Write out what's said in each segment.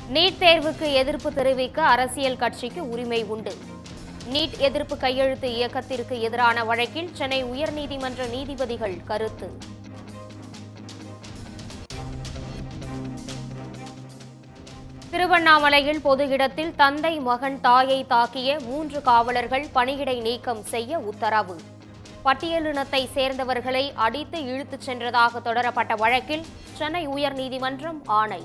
NEET தேர்வுக்கு எதிர்ப்பு தெரிவிக்க அரசியல் கட்சிக்கு உரிமை உண்டு நீட் எதிர்ப்பு கையெழுத்து இயக்கத்திற்கு எதிரான வழக்கில் சென்னை உயர்நீதிமன்ற நீதிபதிகள் கருத்து திருவண்ணாமலையில் பொது இடத்தில் தந்தை மகன் தாயை தாக்கிய மூன்று காவலர்கள் பணியிடை நீக்கம் செய்ய உத்தரவு பட்டியலினத்தை சேர்ந்தவர்களை அடித்து இழுத்துச் சென்றதாக தொடரப்பட்ட வழக்கில் சென்னை உயர்நீதிமன்றம் ஆணை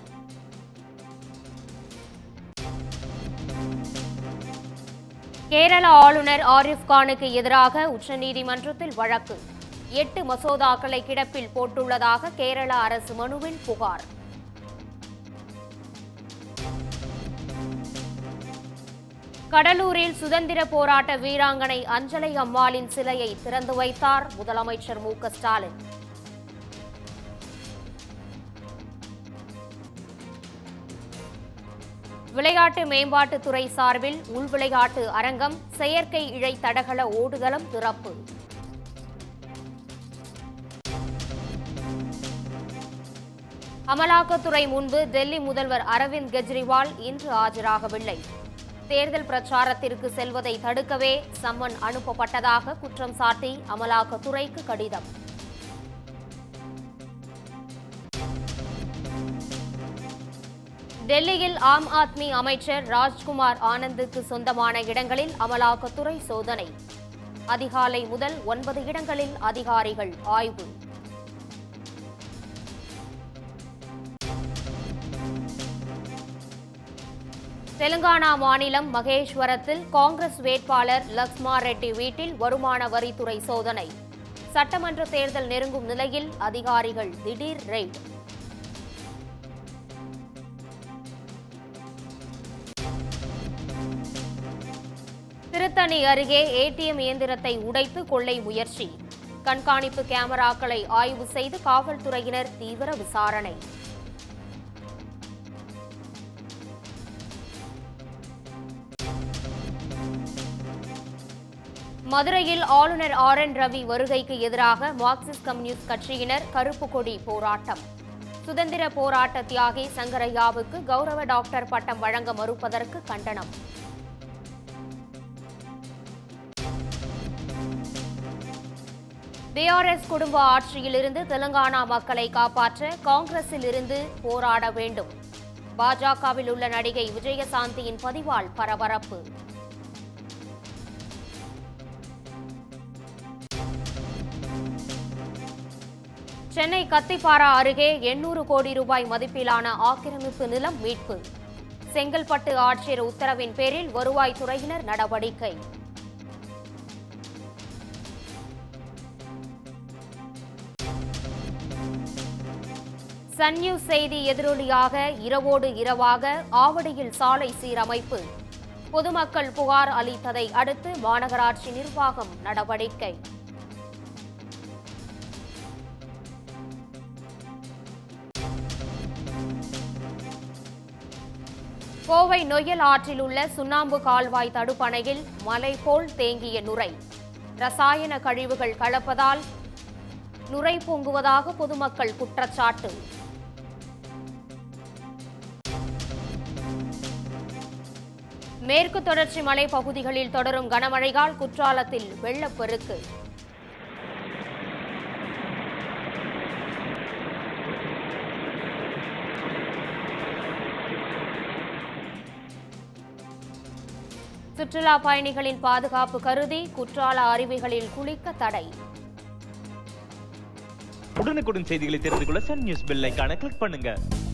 கேரள ஆளுநர் ஆரிஃப் கானுக்கு எதிராக உச்சநீதிமன்றத்தில் வழக்கு எட்டு மசோதாக்களை கிடப்பில் போட்டுள்ளதாக கேரள அரசு மனுவில் புகார் கடலூரில் சுதந்திர போராட்ட வீராங்கனை அஞ்சலை அம்மாளின் சிலையை திறந்து வைத்தார் முதலமைச்சர் மு க ஸ்டாலின் விளையாட்டு மேம்பாட்டுத்துறை சார்பில் உள் விளையாட்டு அரங்கம் செயற்கை இழை தடகள ஓடுதளம் திறப்பு அமலாக்கத்துறை முன்பு டெல்லி முதல்வர் அரவிந்த் கெஜ்ரிவால் இன்று ஆஜராகவில்லை தேர்தல் பிரச்சாரத்திற்கு செல்வதை தடுக்கவே சம்மன் அனுப்பப்பட்டதாக குற்றம் சாட்டி அமலாக்கத்துறைக்கு கடிதம் டெல்லியில் ஆம் ஆத்மி அமைச்சர் ராஜ்குமார் ஆனந்துக்கு சொந்தமான இடங்களில் அமலாக்கத்துறை சோதனை அதிகாலை முதல் ஒன்பது இடங்களில் அதிகாரிகள் ஆய்வு தெலுங்கானா மாநிலம் மகேஸ்வரத்தில் காங்கிரஸ் வேட்பாளர் லக்ஷ்மா ரெட்டி வீட்டில் வருமான வரித்துறை சோதனை சட்டமன்ற தேர்தல் நெருங்கும் நிலையில் அதிகாரிகள் திடீர் ரெய்ட் திருத்தணி அருகே ஏடிஎம் இயந்திரத்தை உடைத்து கொள்ளை முயற்சி கண்காணிப்பு கேமராக்களை ஆய்வு செய்து காவல்துறையினர் தீவிர விசாரணை மதுரையில் ஆளுநர் ஆர் என் ரவி வருகைக்கு எதிராக மார்க்சிஸ்ட் கம்யூனிஸ்ட் கட்சியினர் கருப்பு கொடி போராட்டம் சுதந்திர போராட்ட தியாகி சங்கரையாவுக்கு கௌரவ டாக்டர் பட்டம் வழங்க மறுப்பதற்கு கண்டனம் பிஆர்எஸ் குடும்ப ஆட்சியிலிருந்து தெலுங்கானா மக்களை காப்பாற்ற காங்கிரஸில் இருந்து போராட வேண்டும் பாஜகவில் உள்ள நடிகை விஜயசாந்தியின் பதிவால் பரபரப்பு சென்னை கத்திப்பாரா அருகே எண்ணூறு கோடி ரூபாய் மதிப்பிலான ஆக்கிரமிப்பு நிலம் மீட்பு செங்கல்பட்டு ஆட்சியர் உத்தரவின் பேரில் வருவாய்த்துறையினர் நடவடிக்கை சன் நியூஸ் செய்தி எதிரொலியாக இரவோடு இரவாக ஆவடியில் சாலை சீரமைப்பு பொதுமக்கள் புகார் அளித்ததை அடுத்து மாநகராட்சி நிர்வாகம் நடவடிக்கை கோவை நொய்யல் ஆற்றில் உள்ள சுண்ணாம்பு கால்வாய் தடுப்பணையில் மலை போல் தேங்கிய நுரை ரசாயன கழிவுகள் கலப்பதால் நுரை பொங்குவதாக பொதுமக்கள் குற்றச்சாட்டு மேற்கு தொடர்ச்சி மலை பகுதிகளில் தொடரும் கனமழையால் குற்றாலத்தில் வெள்ளப்பெருக்கு சுற்றுலா பயணிகளின் பாதுகாப்பு கருதி குற்றால அருவிகளில் குளிக்க தடை உடனுக்குடன் செய்திகளை தெரிந்து கொள்ள சன் நியூஸ் பெல் ஐகானை கிளிக் பண்ணுங்க